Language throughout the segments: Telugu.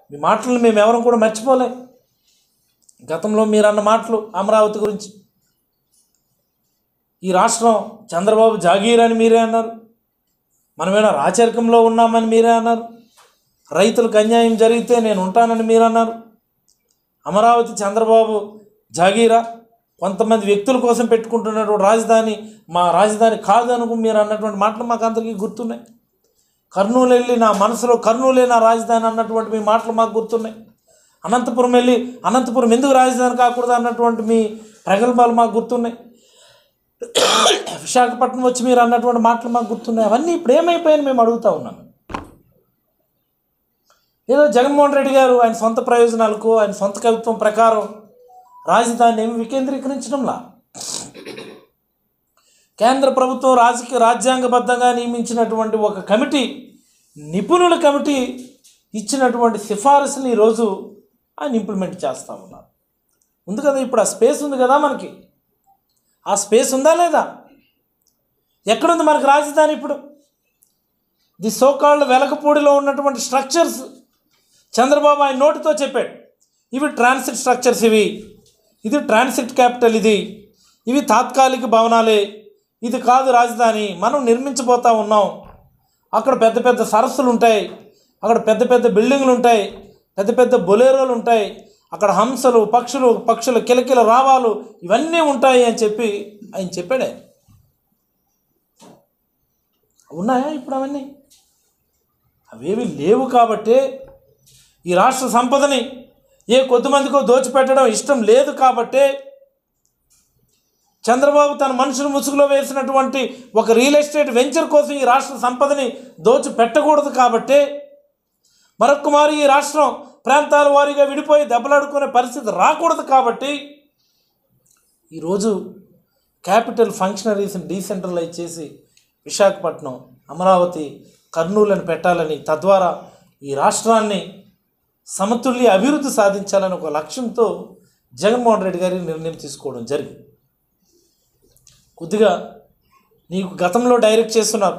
మీ మాటలను మేము ఎవరం కూడా మర్చిపోలే గతంలో మీరు అన్న మాటలు అమరావతి గురించి ఈ రాష్ట్రం చంద్రబాబు జాగీర్ అని మీరే అన్నారు మనమేనా రాచరికంలో ఉన్నామని మీరే అన్నారు రైతులకు అన్యాయం జరిగితే నేను ఉంటానని మీరు అన్నారు అమరావతి చంద్రబాబు జాగీరా కొంతమంది వ్యక్తుల కోసం పెట్టుకుంటున్నటువంటి రాజధాని మా రాజధాని కాదు అనుకు మీరు అన్నటువంటి మాటలు మాకు అందరికీ గుర్తున్నాయి కర్నూలు వెళ్ళి నా మనసులో కర్నూలే నా రాజధాని అన్నటువంటి మీ మాటలు మాకు గుర్తున్నాయి అనంతపురం వెళ్ళి అనంతపురం ఎందుకు రాజధాని కాకూడదు అన్నటువంటి మీ ప్రగల్భాలు మాకు గుర్తున్నాయి విశాఖపట్నం వచ్చి మీరు అన్నటువంటి మాటలు మాకు గుర్తున్నాయి అవన్నీ ఇప్పుడు ఏమైపోయాయని మేము అడుగుతా ఉన్నాం ఏదో జగన్మోహన్ రెడ్డి గారు ఆయన సొంత ప్రయోజనాలకు ఆయన సొంత కవిత్వం ప్రకారం రాజధాని ఏమి వికేంద్రీకరించడంలా కేంద్ర ప్రభుత్వం రాజకీయ రాజ్యాంగబద్ధంగా నియమించినటువంటి ఒక కమిటీ నిపుణుల కమిటీ ఇచ్చినటువంటి సిఫారసులు ఈరోజు ఆయన ఇంప్లిమెంట్ చేస్తూ ఉన్నారు ఉంది కదా ఇప్పుడు ఆ స్పేస్ ఉంది కదా మనకి ఆ స్పేస్ ఉందా లేదా ఎక్కడుంది మనకి రాజధాని ఇప్పుడు ది సోకాళ్ళు వెలకపూడిలో ఉన్నటువంటి స్ట్రక్చర్స్ చంద్రబాబు ఆయన నోటితో చెప్పాడు ఇవి ట్రాన్సిట్ స్ట్రక్చర్స్ ఇవి ఇది ట్రాన్సిట్ క్యాపిటల్ ఇది ఇవి తాత్కాలిక భవనాలే ఇది కాదు రాజధాని మనం నిర్మించబోతా ఉన్నాం అక్కడ పెద్ద పెద్ద సరస్సులు ఉంటాయి అక్కడ పెద్ద పెద్ద బిల్డింగులు ఉంటాయి పెద్ద పెద్ద బొలేరోలు ఉంటాయి అక్కడ హంసలు పక్షులు పక్షుల కిలకిల రావాలు ఇవన్నీ ఉంటాయి అని చెప్పి ఆయన చెప్పాడే ఉన్నాయా ఇప్పుడు అవన్నీ అవేవి లేవు కాబట్టే ఈ రాష్ట్ర సంపదని ఏ కొద్దిమందికో దోచిపెట్టడం ఇష్టం లేదు కాబట్టే చంద్రబాబు తన మనుషుల ముసుగులో వేసినటువంటి ఒక రియల్ ఎస్టేట్ వెంచర్ కోసం ఈ రాష్ట్ర సంపదని దోచి పెట్టకూడదు కాబట్టే మరొక మారి ఈ రాష్ట్రం ప్రాంతాల వారీగా విడిపోయి దెబ్బలాడుకునే పరిస్థితి రాకూడదు కాబట్టి ఈరోజు క్యాపిటల్ ఫంక్షనరీస్ని డీసెంట్రలైజ్ చేసి విశాఖపట్నం అమరావతి కర్నూలుని పెట్టాలని తద్వారా ఈ రాష్ట్రాన్ని సమతుల్య అభివృద్ధి సాధించాలని ఒక లక్ష్యంతో జగన్మోహన్ రెడ్డి గారి నిర్ణయం తీసుకోవడం జరిగింది కొద్దిగా నీకు గతంలో డైరెక్ట్ చేస్తున్నారు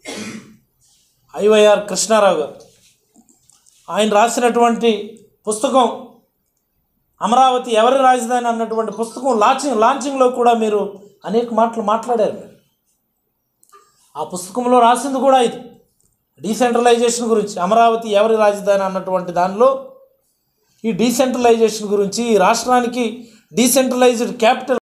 ఐవైఆర్ కృష్ణారావు గారు ఆయన రాసినటువంటి పుస్తకం అమరావతి ఎవరి రాజధాని అన్నటువంటి పుస్తకం లాంచింగ్ లాంచింగ్లో కూడా మీరు అనేక మాటలు మాట్లాడారు మీరు ఆ పుస్తకంలో రాసింది కూడా ఇది డీసెంట్రలైజేషన్ గురించి అమరావతి ఎవరి రాజధాని అన్నటువంటి దానిలో ఈ డీసెంట్రలైజేషన్ గురించి ఈ రాష్ట్రానికి డీసెంట్రలైజ్డ్ క్యాపిటల్